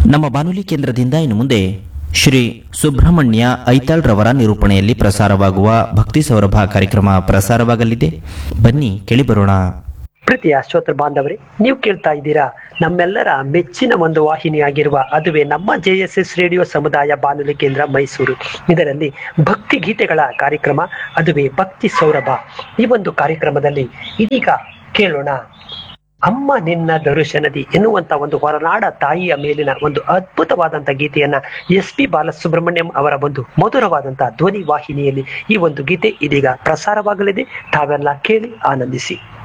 ನಮ್ಮ ಬಾನುಲಿ ಕೇಂದ್ರದಿಂದ ಇನ್ನು ಮುಂದೆ ಶ್ರೀ ಸುಬ್ರಹ್ಮಣ್ಯ ಐತಾಳ್ ರವರ ನಿರೂಪಣೆಯಲ್ಲಿ ಪ್ರಸಾರವಾಗುವ ಭಕ್ತಿ ಸೌರಭ ಕಾರ್ಯಕ್ರಮ ಪ್ರಸಾರವಾಗಲಿದೆ ಬನ್ನಿ ಕೇಳಿಬರೋಣ ಪ್ರೀತಿಯ ಶ್ರೋತೃ ಬಾಂಧವರೇ ನೀವು ಕೇಳ್ತಾ ಇದ್ದೀರಾ ನಮ್ಮೆಲ್ಲರ ಮೆಚ್ಚಿನ ಒಂದು ವಾಹಿನಿಯಾಗಿರುವ ಅದುವೇ ನಮ್ಮ ಜೆ ಎಸ್ ಎಸ್ ರೇಡಿಯೋ ಸಮುದಾಯ ಬಾನುಲಿ ಕೇಂದ್ರ ಮೈಸೂರು ಇದರಲ್ಲಿ ಭಕ್ತಿ ಗೀತೆಗಳ ಕಾರ್ಯಕ್ರಮ ಅದುವೇ ಭಕ್ತಿ ಸೌರಭ ಈ ಒಂದು ಕಾರ್ಯಕ್ರಮದಲ್ಲಿ ಇದೀಗ ಕೇಳೋಣ ಅಮ್ಮ ನಿನ್ನ ದರ್ಶನದಿ ಎನ್ನುವಂತ ಒಂದು ಹೊರನಾಡ ತಾಯಿಯ ಮೇಲಿನ ಒಂದು ಅದ್ಭುತವಾದಂತ ಗೀತೆಯನ್ನ ಎಸ್ ಪಿ ಬಾಲಸುಬ್ರಹ್ಮಣ್ಯಂ ಅವರ ಒಂದು ಮಧುರವಾದಂತ ಧ್ವನಿ ವಾಹಿನಿಯಲ್ಲಿ ಈ ಒಂದು ಗೀತೆ ಇದೀಗ ಪ್ರಸಾರವಾಗಲಿದೆ ತಾವೆಲ್ಲ ಕೇಳಿ ಆನಂದಿಸಿ